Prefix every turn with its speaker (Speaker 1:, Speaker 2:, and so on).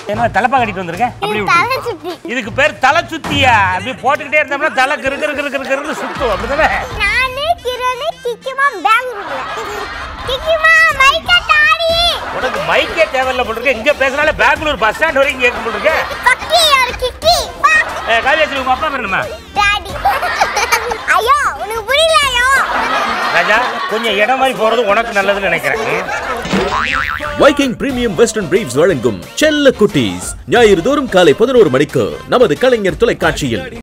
Speaker 1: என்ன தலைப்பா கட்டிட்டு வந்திருக்கேன் அப்படி
Speaker 2: இது
Speaker 1: விட்டு.
Speaker 2: தலை சுத்தி
Speaker 1: இதுக்கு பேர் தலை சுத்தியா அப்படி போட்டுக்கிட்டே இருந்தோம்னா தலை கிரு கிரு கிரு கிரு கிருன்னு சுத்தும் அப்படிதானே
Speaker 2: நானு கிரணு கிக்கிமா பெங்களூர்ல கிக்கிமா மைக்க தாடி
Speaker 1: உனக்கு மைக்கே தேவையில்ல போட்டுருக்க இங்க பேசினாலே பெங்களூர் பஸ் ஸ்டாண்ட் வரைக்கும் கேட்க போட்டுருக்க
Speaker 2: பக்கி யாரு கிக்கி
Speaker 1: காவியாசி உங்க அப்பா பேர் என்னம்மா
Speaker 2: டாடி ஐயோ உனக்கு புரியலையோ
Speaker 1: ராஜா கொஞ்சம் இடம் மாதிரி போறது உனக்கு நல்லதுன்னு நினைக்கிறேன்
Speaker 3: வைக்கிங் பிரீமியம் வெஸ்டர்ன் பிரீவ்ஸ் வழங்கும் செல்ல குட்டீஸ் ஞாயிறு தோறும் காலை பதினோரு மணிக்கு நமது கலைஞர் தொலைக்காட்சியில்